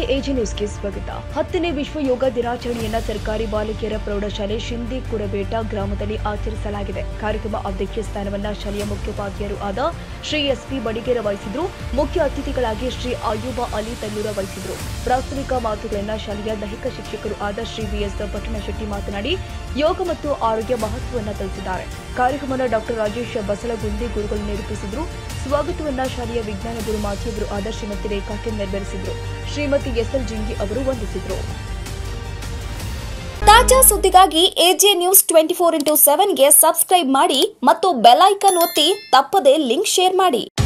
AG ನ್ಯೂಸ್ಗೆ ಸ್ವಾಗತ ಹತ್ತನೇ ವಿಶ್ವ ಯೋಗ ದಿನಾಚರಣೆಯನ್ನ ಸರ್ಕಾರಿ ಬಾಲಕಿಯರ ಪ್ರೌಢಶಾಲೆ ಶಿಂದಿ ಕುರಬೇಟ ಗ್ರಾಮದಲ್ಲಿ ಆಚರಿಸಲಾಗಿದೆ ಕಾರ್ಯಕ್ರಮ ಅಧ್ಯಕ್ಷ ಸ್ಥಾನವನ್ನ ಶಾಲೆಯ ಮುಖ್ಯೋಪಾಧ್ಯಾಯರು ಆದ ಶ್ರೀ ಎಸ್ ಪಿ ಬಡಿಗೇರ ವಹಿಸಿದ್ರು ಮುಖ್ಯ ಅತಿಥಿಗಳಾಗಿ ಶ್ರೀ ಅಯೂಬ ಅಲಿ ತಲ್ಲೂರ ವಹಿಸಿದ್ರು ಪ್ರಾಥಮಿಕ ಮಾತುಗಳನ್ನ ಶಾಲೆಯ ದೈಹಿಕ ಶಿಕ್ಷಕರು ಆದ ಶ್ರೀ ಬಿಎಸ್ ಪಟ್ಟಣಶೆಟ್ಟಿ ಮಾತನಾಡಿ ಯೋಗ ಮತ್ತು ಆರೋಗ್ಯ ಮಹತ್ವವನ್ನ ತಿಳಿಸಿದ್ದಾರೆ ಕಾರ್ಯಕ್ರಮವನ್ನು ಡಾಕ್ಟರ್ ರಾಜೇಶ್ ಬಸಲಗುಂದಿ ಗುರುಗಳು ನಿರೂಪಿಸಿದ್ರು ಸ್ವಾಗತವನ್ನ ಶಾಲೆಯ ವಿಜ್ಞಾನ ಗುರು ಮಾತೆಯವರು ಆದ ಶ್ರೀಮತಿ ರೇಖಾಕ್ಕೆ ನೆರವೇರಿಸಿದ್ರು ಶ್ರೀಮತಿ ಎಸ್ಎಲ್ ಜಿಂಗಿ ಅವರು ವಂದಿಸಿದ್ರು ತಾಜಾ ಸುದ್ದಿಗಾಗಿ AJ news twenty four into ಸೆವೆನ್ಗೆ ಸಬ್ಸ್ಕ್ರೈಬ್ ಮಾಡಿ ಮತ್ತು ಬೆಲ್ ಐಕಾನ್ ಒತ್ತಿ ತಪ್ಪದೇ ಲಿಂಕ್ ಶೇರ್ ಮಾಡಿ